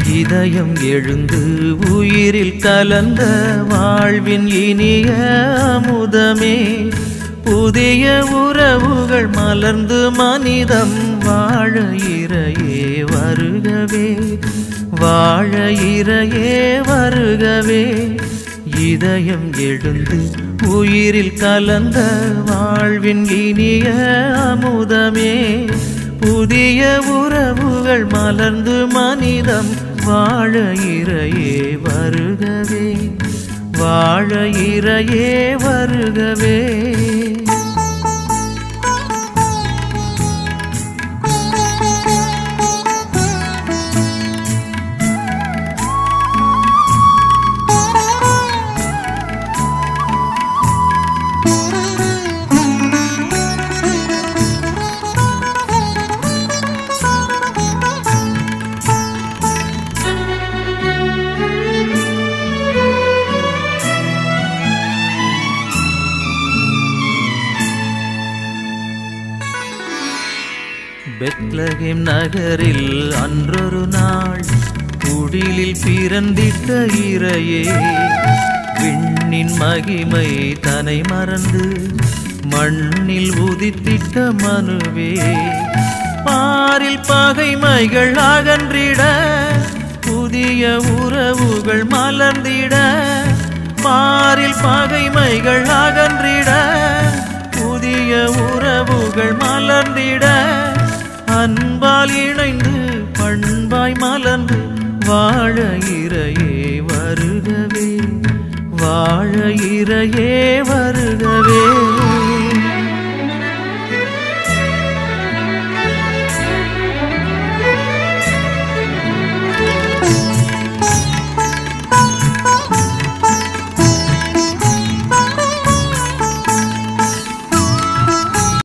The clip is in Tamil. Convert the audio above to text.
இதயம் எழுந்து உயிரில் கலந்த வாழ்வின் இனிய அமுதமே புதிய உறவுகள் மலர்ந்து மனிதம் வாழ இறையே வருகவே வாழ இறையே வருகவே இதயம் எழுந்து உயிரில் கலந்த வாழ்வின் இனிய அமுதமே புதிய உறவுகள் மலர்ந்து மனிதம் வாழ இறையே வருகவே வாழ இறையே வருகவே பெத்லகேம் நகரில் அன்றொரு நாள் குடிலில் பிறந்திட்ட இறையே விண்ணின் மகிமை தனை மறந்து மண்ணில் உதித்திட்ட மனுவே பாரில் பகைமைகள் அகன்றிட புதிய உறவுகள் மலர்ந்திட பாரில் பகைமைகள் அகன்றிட புதிய உறவுகள் மலர்ந்திட அன்பால் இணைந்து பண்பாய் மலர்ந்து வாழ இறையே வருகவே வாழ இறையே வருகவே